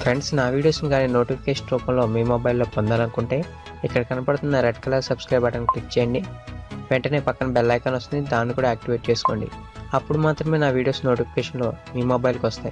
friends నా వీడియోస్ని కానీ నోటిఫికేషన్ రూపంలో మీ మొబైల్లో పొందాలనుకుంటే ఇక్కడ కనపడుతున్న red colour subscribe button click చేయండి వెంటనే పక్కన బెల్ ఐకాన్ వస్తుంది దాన్ని కూడా యాక్టివేట్ చేసుకోండి అప్పుడు మాత్రమే నా వీడియోస్ నోటిఫికేషన్లో మీ మొబైల్కి వస్తాయి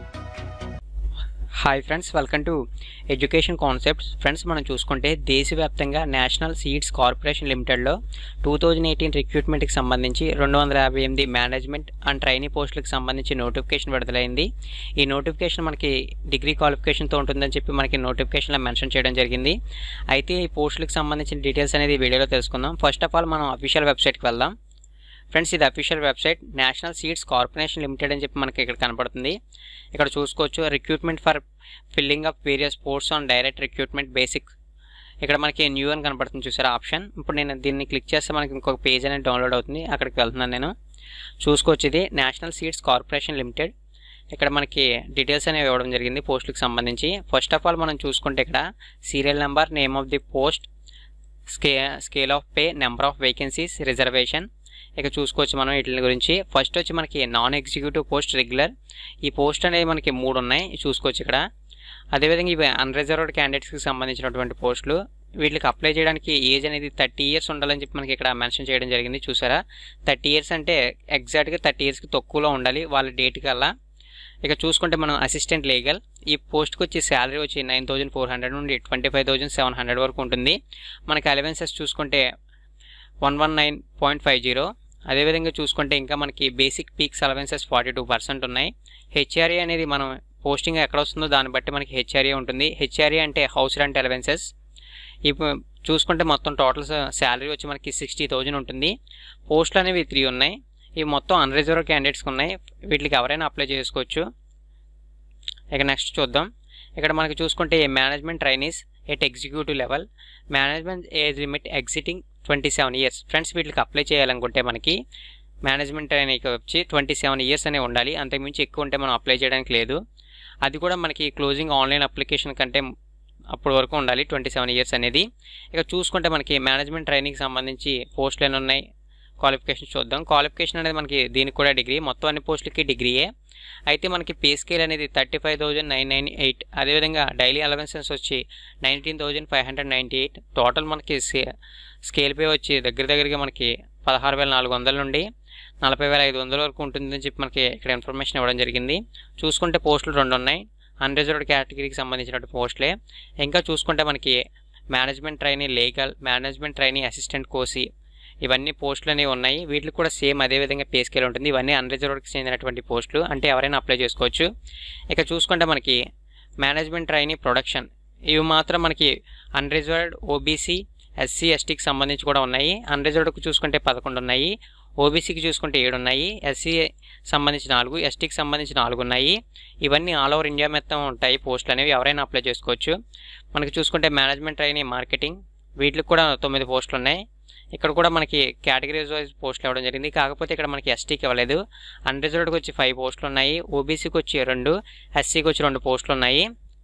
hi friends welcome to education concepts friends మనం చూసుకుంటే దేశవ్యాప్తంగా నేషనల్ సీడ్స్ కార్పొరేషన్ లిమిటెడ్లో టూ థౌజండ్ ఎయిటీన్ రిక్రూట్మెంట్కి సంబంధించి రెండు వందల యాభై ఎనిమిది మేనేజ్మెంట్ అండ్ ట్రైనీ పోస్టులకు సంబంధించి నోటిఫికేషన్ విడుదలైంది ఈ నోటిఫికేషన్ మనకి డిగ్రీ క్వాలిఫికేషన్తో ఉంటుందని చెప్పి మనకి నోటిఫికేషన్లో మెన్షన్ చేయడం జరిగింది అయితే ఈ పోస్టులకు సంబంధించిన డీటెయిల్స్ అనేది ఈ వీడియోలో తెలుసుకుందాం ఫస్ట్ ఆఫ్ ఆల్ మనం అఫీషియల్ వెబ్సైట్కి వెళ్దాం ఫ్రెండ్స్ ఇది official website national seeds corporation limited అని చెప్పి మనకి ఇక్కడ కనపడుతుంది ఇక్కడ చూసుకోవచ్చు recruitment for filling up various posts on direct recruitment basis ఇక్కడ మనకి న్యూ అని కనపడుతుంది చూసారా ఆప్షన్ ఇప్పుడు నేను దీన్ని క్లిక్ చేస్తే మనకి ఇంకొక పేజ్ అనేది డౌన్లోడ్ అవుతుంది అక్కడికి వెళ్తున్నాను నేను చూసుకోవచ్చు ఇది నేషనల్ సీడ్స్ కార్పొరేషన్ లిమిటెడ్ ఇక్కడ మనకి డీటెయిల్స్ అనేవి ఇవ్వడం జరిగింది పోస్టులకు సంబంధించి ఫస్ట్ ఆఫ్ ఆల్ మనం చూసుకుంటే ఇక్కడ serial number name of the post స్కే scale of pay number of vacancies reservation ఇక చూసుకోవచ్చు మనం వీటి గురించి ఫస్ట్ వచ్చి మనకి నాన్ ఎగ్జిక్యూటివ్ పోస్ట్ రెగ్యులర్ ఈ పోస్ట్ అనేది మనకి మూడు ఉన్నాయి చూసుకోవచ్చు ఇక్కడ అదేవిధంగా ఇవి అన్రిజర్వ్డ్ క్యాండిడేట్స్కి సంబంధించినటువంటి పోస్టులు వీటికి అప్లై చేయడానికి ఏజ్ అనేది థర్టీ ఇయర్స్ ఉండాలని చెప్పి మనకి ఇక్కడ మెన్షన్ చేయడం జరిగింది చూసారా థర్టీ ఇయర్స్ అంటే ఎగ్జాక్ట్గా థర్టీ ఇయర్స్కి తక్కువలో ఉండాలి వాళ్ళ డేట్ కల్లా ఇక చూసుకుంటే మనం అసిస్టెంట్ లీగల్ ఈ పోస్ట్కి వచ్చి శాలరీ వచ్చి నైన్ థౌజండ్ ఫోర్ హండ్రెడ్ నుండి twenty five thousand seven hundred వరకు ఉంటుంది మనకి అలవెన్సెస్ చూసుకుంటే one one nine point five zero అదేవిధంగా చూసుకుంటే ఇంకా మనకి basic perks allowances forty two percent ఉన్నాయి హెచ్ఆర్ఏ అనేది మనం పోస్టింగ్ ఎక్కడ వస్తుందో దాన్ని బట్టి మనకి హెచ్ఆర్ఏ ఉంటుంది హెచ్ఆర్ఏ అంటే హౌస్ రెంట్ అలవెన్సెస్ ఇప్పుడు చూసుకుంటే మొత్తం టోటల్ శాలరీ వచ్చి మనకి సిక్స్టీ థౌజండ్ ఉంటుంది పోస్టులు అనేవి త్రీ ఉన్నాయి ఇవి మొత్తం అన్రిజర్వ్ క్యాండిడేట్స్కి ఉన్నాయి వీటికి ఎవరైనా అప్లై చేసుకోవచ్చు ఇక నెక్స్ట్ చూద్దాం ఇక్కడ మనకి చూసుకుంటే management trainees at executive level management age limit existing twenty seven years friends వీటికి అప్లై చేయాలనుకుంటే మనకి మేనేజ్మెంట్ ట్రైనీకి వచ్చి ట్వంటీ సెవెన్ ఇయర్స్ అనే ఉండాలి అంతకుమించి ఎక్కువ ఉంటే మనం అప్లై చేయడానికి లేదు అది కూడా మనకి క్లోజింగ్ ఆన్లైన్ అప్లికేషన్ కంటే అప్పటి వరకు ఉండాలి ట్వంటీ సెవెన్ ఇయర్స్ అనేది ఇక చూసుకుంటే మనకి మేనేజ్మెంట్ ట్రైనింగ్కి సంబంధించి పోస్టులు ఎన్ని ఉన్నాయి క్వాలిఫికేషన్ చూద్దాం క్వాలిఫికేషన్ అనేది మనకి దీనికి కూడా డిగ్రీ మొత్తం అన్ని పోస్టులకి డిగ్రీయే అయితే మనకి పే స్కేల్ అనేది thirty five thousand nine nine eight అదేవిధంగా డైలీ అలవెన్సెస్ వచ్చి nineteen thousand five hundred ninety eight total మనకి స్కేల్ పే వచ్చి దగ్గర దగ్గరగా మనకి పదహారు వేల నాలుగు వందల నుండి నలభై వేల ఐదు వందల వరకు ఉంటుందని చెప్పి మనకి ఇక్కడ ఇన్ఫర్మేషన్ ఇవ్వడం జరిగింది చూసుకుంటే పోస్టులు రెండు ఉన్నాయి అన్రిజర్వ్డ్ కేటగిరీకి సంబంధించినటువంటి పోస్టులే ఇంకా చూసుకుంటే మనకి management trainee legal management trainee assistant కోసి ఇవన్నీ పోస్టులు అనేవి ఉన్నాయి వీటికి కూడా సేమ్ అదే విధంగా పే స్కేల్ ఉంటుంది ఇవన్నీ అన్రిజర్వ్డ్కి చెందినటువంటి పోస్టులు అంటే ఎవరైనా అప్లై చేసుకోవచ్చు ఇక చూసుకుంటే మనకి మేనేజ్మెంట్ ట్రైనీ ప్రొడక్షన్ ఇవి మాత్రం మనకి అన్రిజర్వ్డ్ ఓబీసీ ఎస్సీ ఎస్టీకి సంబంధించి కూడా ఉన్నాయి అన్రిజర్వ్డ్కి చూసుకుంటే పదకొండు ఉన్నాయి ఓబీసీకి చూసుకుంటే ఏడు ఉన్నాయి ఎస్సీ సంబంధించి నాలుగు ఎస్టీకి సంబంధించి నాలుగు ఉన్నాయి ఇవన్నీ ఆల్ ఓవర్ ఇండియా మొత్తం ఉంటాయి పోస్టులు అనేవి ఎవరైనా అప్లై చేసుకోవచ్చు మనకి చూసుకుంటే మేనేజ్మెంట్ ట్రైనీ మార్కెటింగ్ వీటికి కూడా తొమ్మిది పోస్టులు ఉన్నాయి ఇక్కడ కూడా మనకి కేటగిరీస్ వైజ్ పోస్టులు ఇవ్వడం జరిగింది కాకపోతే ఇక్కడ మనకి ఎస్టీకి ఇవ్వలేదు అన్రిజర్వ్డ్కి వచ్చి ఫైవ్ పోస్టులు ఉన్నాయి ఓబీసీకి వచ్చి రెండు ఎస్సీకి వచ్చి రెండు పోస్టులు ఉన్నాయి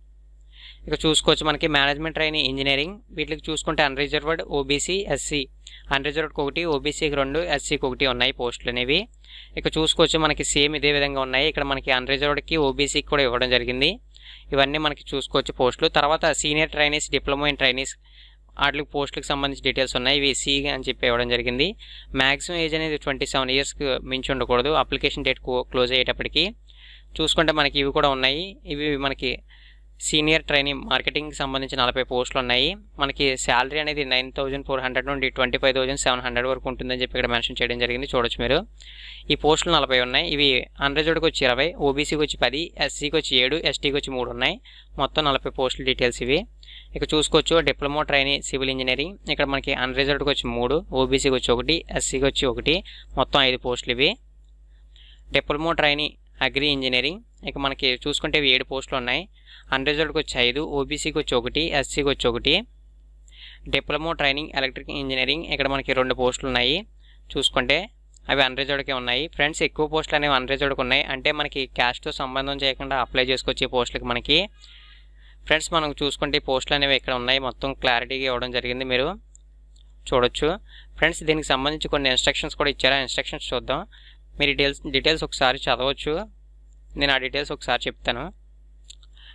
ఇక చూసుకోవచ్చు మనకి మేనేజ్మెంట్ ట్రైనీ ఇంజనీరింగ్ వీటికి చూసుకుంటే అన్రిజర్వ్డ్ ఓబీసీ ఎస్సీ అన్రిజర్వ్డ్కి ఒకటి ఓబీసీకి రెండు ఎస్సీకి ఒకటి ఉన్నాయి పోస్టులు అనేవి ఇక చూసుకోవచ్చు మనకి సేమ్ ఇదే విధంగా ఉన్నాయి ఇక్కడ మనకి అన్రిజర్వ్డ్కి ఓబీసీకి కూడా ఇవ్వడం జరిగింది ఇవన్నీ మనకి చూసుకోవచ్చు పోస్టులు తర్వాత senior trainees diploma in trainees వాటికి పోస్టులకు సంబంధించి డీటెయిల్స్ ఉన్నాయి ఇవి సి అని చెప్పి ఇవ్వడం జరిగింది మ్యాక్సిమం ఏజ్ అనేది ట్వంటీ సెవెన్ ఇయర్స్కి మించి ఉండకూడదు అప్లికేషన్ డేట్ క్లోజ్ అయ్యేటప్పటికి చూసుకుంటే మనకి ఇవి కూడా ఉన్నాయి ఇవి మనకి సీనియర్ ట్రైనింగ్ మార్కెటింగ్కి సంబంధించి నలభై పోస్టులు ఉన్నాయి మనకి శాలరీ అనేది నైన్ థౌజండ్ ఫోర్ హండ్రెడ్ నుండి twenty five thousand seven hundred వరకు ఉంటుందని చెప్పి ఇక్కడ మెన్షన్ చేయడం జరిగింది చూడొచ్చు మీరు ఈ పోస్టులు నలభై ఉన్నాయి ఇవి అన్రిజర్వ్డ్కి వచ్చి ఇరవై ఓబీసీకి వచ్చి పది ఎస్సీకి వచ్చి ఏడు ఎస్టీకి వచ్చి మూడు ఉన్నాయి మొత్తం నలభై పోస్టుల డీటెయిల్స్ ఇవి ఇక చూసుకోవచ్చు డిప్లొమా ట్రైనీ సివిల్ ఇంజనీరింగ్ ఇక్కడ మనకి అన్రిజర్వ్డ్కి వచ్చి మూడు ఓబీసీకి వచ్చి ఒకటి ఎస్సీకి వచ్చి ఒకటి మొత్తం ఐదు పోస్టులు ఇవి డిప్లొమా ట్రైనీ అగ్రి ఇంజనీరింగ్ ఇక మనకి చూసుకుంటే ఇవి ఏడు పోస్టులు ఉన్నాయి అన్రిజర్వ్డ్కి వచ్చి ఐదు ఓబీసీకి వచ్చి ఒకటి ఎస్సీకి వచ్చి ఒకటి డిప్లొమా ట్రైనింగ్ ఎలక్ట్రిక్ ఇంజనీరింగ్ ఇక్కడ మనకి రెండు పోస్టులు ఉన్నాయి చూసుకుంటే అవి అన్రిజర్వ్డ్కే ఉన్నాయి ఫ్రెండ్స్ ఎక్కువ పోస్టులు అనేవి అన్రిజర్వ్డ్కి ఉన్నాయి అంటే మనకి క్యాష్తో సంబంధం చేయకుండా అప్లై చేసుకోవచ్చు ఈ పోస్టులకి మనకి ఫ్రెండ్స్ మనం చూసుకుంటే ఈ పోస్టులు అనేవి ఇక్కడ ఉన్నాయి మొత్తం క్లారిటీగా ఇవ్వడం జరిగింది మీరు చూడొచ్చు ఫ్రెండ్స్ దీనికి సంబంధించి కొన్ని ఇన్స్ట్రక్షన్స్ కూడా ఇచ్చారు ఆ ఇన్స్ట్రక్షన్స్ చూద్దాం మీరు డీటెయిల్స్ డీటెయిల్స్ ఒకసారి చదవచ్చు నేను ఆ డీటెయిల్స్ ఒకసారి చెప్తాను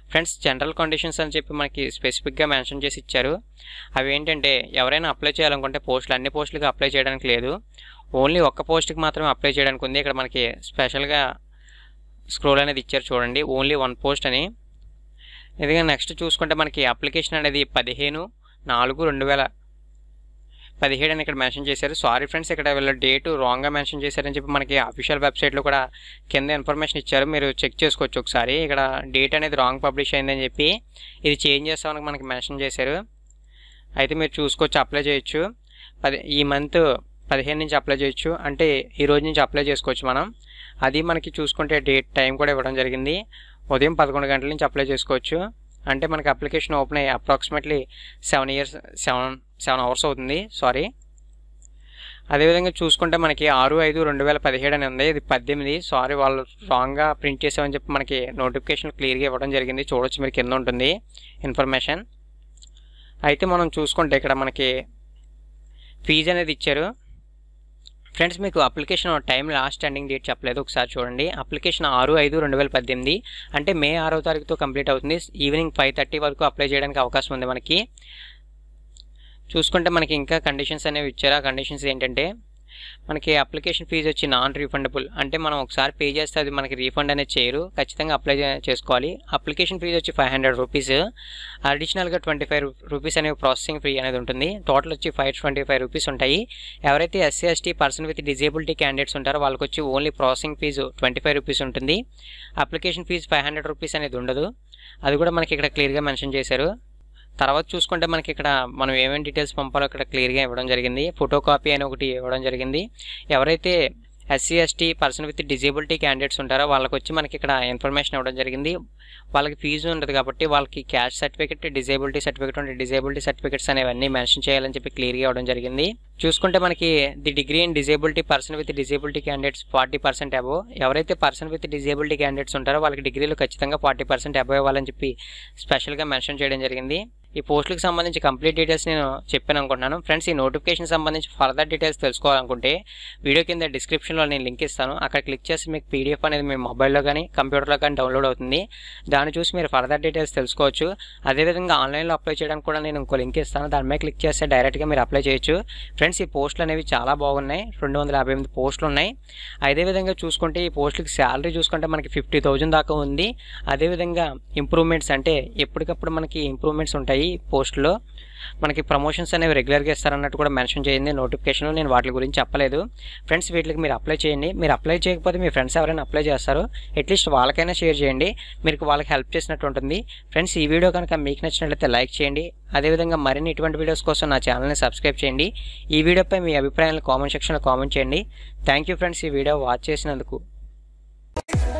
ఫ్రెండ్స్ జనరల్ కండిషన్స్ అని చెప్పి మనకి స్పెసిఫిక్గా మెన్షన్ చేసి ఇచ్చారు అవి ఏంటంటే ఎవరైనా అప్లై చేయాలనుకుంటే పోస్టులు అన్ని పోస్టులకి అప్లై చేయడానికి లేదు ఓన్లీ ఒక్క పోస్ట్కి మాత్రమే అప్లై చేయడానికి ఉంది ఇక్కడ మనకి స్పెషల్గా స్క్రోల్ అనేది ఇచ్చారు చూడండి ఓన్లీ వన్ పోస్ట్ అని ఇదిగా నెక్స్ట్ చూసుకుంటే మనకి అప్లికేషన్ అనేది పదిహేను నాలుగు రెండు వేల పదిహేడు అని ఇక్కడ మెన్షన్ చేశారు సారీ ఫ్రెండ్స్ ఇక్కడ వీళ్ళ డేట్ రాంగ్గా మెన్షన్ చేశారని చెప్పి మనకి అఫీషియల్ వెబ్సైట్లో కూడా కింద ఇన్ఫర్మేషన్ ఇచ్చారు మీరు చెక్ చేసుకోవచ్చు ఒకసారి ఇక్కడ డేట్ అనేది రాంగ్ పబ్లిష్ అయిందని చెప్పి ఇది చేంజ్ చేస్తామని మనకి మెన్షన్ చేశారు అయితే మీరు చూసుకోవచ్చు అప్లై చేయొచ్చు పది ఈ మంత్ పదిహేను నుంచి అప్లై చేయొచ్చు అంటే ఈ రోజు నుంచి అప్లై చేసుకోవచ్చు మనం అది మనకి చూసుకుంటే డేట్ టైం కూడా ఇవ్వడం జరిగింది ఉదయం పదకొండు గంటల నుంచి అప్లై చేసుకోవచ్చు అంటే మనకి అప్లికేషన్ ఓపెన్ అయ్యి approximately seven years seven seven hours అవుతుంది సారీ అదేవిధంగా చూసుకుంటే మనకి ఆరు ఐదు రెండు వేల పదిహేడు అని ఉంది ఇది పద్దెనిమిది సారీ వాళ్ళు రాంగ్గా ప్రింట్ చేసామని చెప్పి మనకి నోటిఫికేషన్ క్లియర్గా ఇవ్వడం జరిగింది చూడొచ్చు మీరు కింద ఉంటుంది ఇన్ఫర్మేషన్ అయితే మనం చూసుకుంటే ఇక్కడ మనకి ఫీజు అనేది ఇచ్చారు ఫ్రెండ్స్ మీకు application time last ending date చెప్పలేదు ఒకసారి చూడండి అప్లికేషన్ ఆరు ఐదు రెండు వేల పద్దెనిమిది అంటే మే ఆరో తారీఖుతో కంప్లీట్ అవుతుంది ఈవినింగ్ ఫైవ్ థర్టీ వరకు అప్లై చేయడానికి అవకాశం ఉంది మనకి చూసుకుంటే మనకి ఇంకా కండిషన్స్ అనేవి ఇచ్చారు ఆ కండిషన్స్ ఏంటంటే మనకి అప్లికేషన్ ఫీజు వచ్చి నాన్ రీఫండబుల్ అంటే మనం ఒకసారి పే చేస్తే అది మనకి రీఫండ్ అనేది చేయరు ఖచ్చితంగా అప్లై చేసుకోవాలి అప్లికేషన్ ఫీజు వచ్చి ఫైవ్ హండ్రెడ్ రూపీస్ అడిషనల్గా ట్వంటీ ఫైవ్ రూపీస్ అనేవి ప్రాసెసింగ్ ఫీ అనేది ఉంటుంది టోటల్ వచ్చి ఫైవ్ ట్వంటీ ఫైవ్ రూపీస్ ఉంటాయి ఎవరైతే SC ST person with disability candidates ఉంటారో వాళ్ళకి వచ్చి only processing fees twenty five rupees ఉంటుంది application fees five hundred rupees అనేది ఉండదు అది కూడా మనకి ఇక్కడ క్లియర్గా మెన్షన్ చేశారు తర్వాత చూసుకుంటే మనకి ఇక్కడ మనం ఏమేమి డీటెయిల్స్ పంపాలో ఇక్కడ క్లియర్గా ఇవ్వడం జరిగింది ఫోటో కాపీ అని ఒకటి ఇవ్వడం జరిగింది ఎవరైతే SC ST person with disability candidates ఉంటారో వాళ్ళకి వచ్చి మనకి ఇక్కడ ఇన్ఫర్మేషన్ ఇవ్వడం జరిగింది వాళ్ళకి ఫీజు ఉండదు కాబట్టి వాళ్ళకి క్యాష్ సర్టిఫికేట్ డిజేబిలిటీ సర్టిఫికేట్ ఉంటే డిజేబిలిటీ సర్టిఫికేట్స్ అనేవన్నీ మెన్షన్ చేయాలని చెప్పి క్లియర్గా ఇవ్వడం జరిగింది చూసుకుంటే మనకి the degree in disability person with disability candidates forty percent above ఎవరైతే పర్సన్ విత్ డిజేబిలిటీ క్యాండిడేట్స్ ఉంటారో వాళ్ళకి డిగ్రీలు ఖచ్చితంగా ఫార్టీ పర్సెంట్ అబో ఇవ్వాలని చెప్పి స్పెషల్గా మెన్షన్ చేయడం జరిగింది ఈ పోస్టులకు సంబంధించి కంప్లీట్ డీటెయిల్స్ నేను చెప్పాను అనుకుంటున్నాను ఫ్రెండ్స్ ఈ నోటిఫికేషన్ సంబంధించి ఫర్దర్ డీటెయిల్స్ తెలుసుకోవాలనుకుంటే వీడియో కింద డిస్క్రిప్షన్లో నేను లింక్ ఇస్తాను అక్కడ క్లిక్ చేసి మీకు పీడిఎఫ్ అనేది మీ మొబైల్లో కానీ కంప్యూటర్లో కానీ డౌన్లోడ్ అవుతుంది దాన్ని చూసి మీరు ఫర్దర్ డీటెయిల్స్ తెలుసుకోవచ్చు అదేవిధంగా ఆన్లైన్లో అప్లై చేయడానికి కూడా నేను ఇంకో లింక్ ఇస్తాను దాని మీద క్లిక్ చేస్తే డైరెక్ట్గా మీరు అప్లై చేయొచ్చు ఫ్రెండ్స్ ఈ పోస్టులు అనేవి చాలా బాగున్నాయి రెండు వందల యాభై ఎనిమిది పోస్టులు ఉన్నాయి అదేవిధంగా చూసుకుంటే ఈ పోస్టులకి శాలరీ చూసుకుంటే మనకి ఫిఫ్టీ థౌజండ్ దాకా ఉంది అదేవిధంగా ఇంప్రూవ్మెంట్స్ అంటే ఎప్పటికప్పుడు మనకి ఇంప్రూవ్మెంట్స్ ఉంటాయి పోస్టులో మనకి ప్రమోషన్స్ అనేవి రెగ్యులర్గా ఇస్తారన్నట్టు కూడా మెన్షన్ చేయండి నోటిఫికేషన్లో నేను వాటి గురించి చెప్పలేదు ఫ్రెండ్స్ వీటికి మీరు అప్లై చేయండి మీరు అప్లై చేయకపోతే మీ ఫ్రెండ్స్ ఎవరైనా అప్లై చేస్తారో అట్లీస్ట్ వాళ్ళకైనా షేర్ చేయండి మీరు వాళ్ళకి హెల్ప్ చేసినట్టు ఉంటుంది ఫ్రెండ్స్ ఈ వీడియో కనుక మీకు నచ్చినట్లయితే లైక్ చేయండి అదేవిధంగా మరిన్ని ఇటువంటి వీడియోస్ కోసం నా ఛానల్ని సబ్స్క్రైబ్ చేయండి ఈ వీడియోపై మీ అభిప్రాయాలను కామెంట్ సెక్షన్లో కామెంట్ చేయండి థ్యాంక్ యూ ఫ్రెండ్స్ ఈ వీడియో వాచ్ చేసినందుకు